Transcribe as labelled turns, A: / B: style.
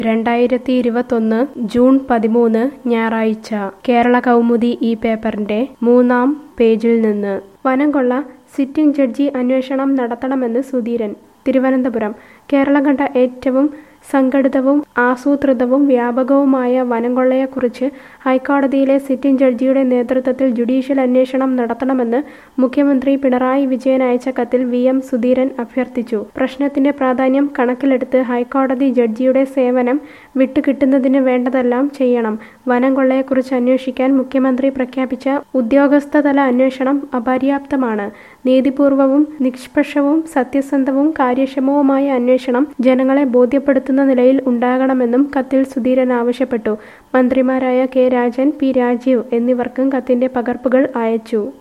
A: രണ്ടായിരത്തി ഇരുപത്തൊന്ന് ജൂൺ പതിമൂന്ന് ഞായറാഴ്ച കേരള കൗമുദി ഈ പേപ്പറിന്റെ മൂന്നാം പേജിൽ നിന്ന് വനം കൊള്ള സിറ്റിംഗ് ജഡ്ജി അന്വേഷണം നടത്തണമെന്ന് സുധീരൻ തിരുവനന്തപുരം കേരളം കണ്ട ഏറ്റവും സംഘടിതവും ആസൂത്രിതവും വ്യാപകവുമായ വനം കൊള്ളയെക്കുറിച്ച് ഹൈക്കോടതിയിലെ സിറ്റിംഗ് ജഡ്ജിയുടെ നേതൃത്വത്തിൽ ജുഡീഷ്യൽ അന്വേഷണം നടത്തണമെന്ന് മുഖ്യമന്ത്രി പിണറായി വിജയൻ അയച്ച കത്തിൽ വി എം സുധീരൻ അഭ്യർത്ഥിച്ചു പ്രശ്നത്തിന്റെ പ്രാധാന്യം കണക്കിലെടുത്ത് ഹൈക്കോടതി ജഡ്ജിയുടെ സേവനം വിട്ടുകിട്ടുന്നതിന് വേണ്ടതെല്ലാം ചെയ്യണം വനം കൊള്ളയെക്കുറിച്ച് അന്വേഷിക്കാൻ മുഖ്യമന്ത്രി പ്രഖ്യാപിച്ച ഉദ്യോഗസ്ഥതല അന്വേഷണം അപര്യാപ്തമാണ് നീതിപൂർവവും നിഷ്പക്ഷവും സത്യസന്ധവും കാര്യക്ഷമവുമായ അന്വേഷണം ജനങ്ങളെ ബോധ്യപ്പെടുത്തുന്ന നിലയിൽ ഉണ്ടാകണമെന്നും കത്തിൽ സുധീരൻ ആവശ്യപ്പെട്ടു മന്ത്രിമാരായ കെ രാജൻ പി രാജീവ് എന്നിവർക്കും കത്തിന്റെ പകർപ്പുകൾ അയച്ചു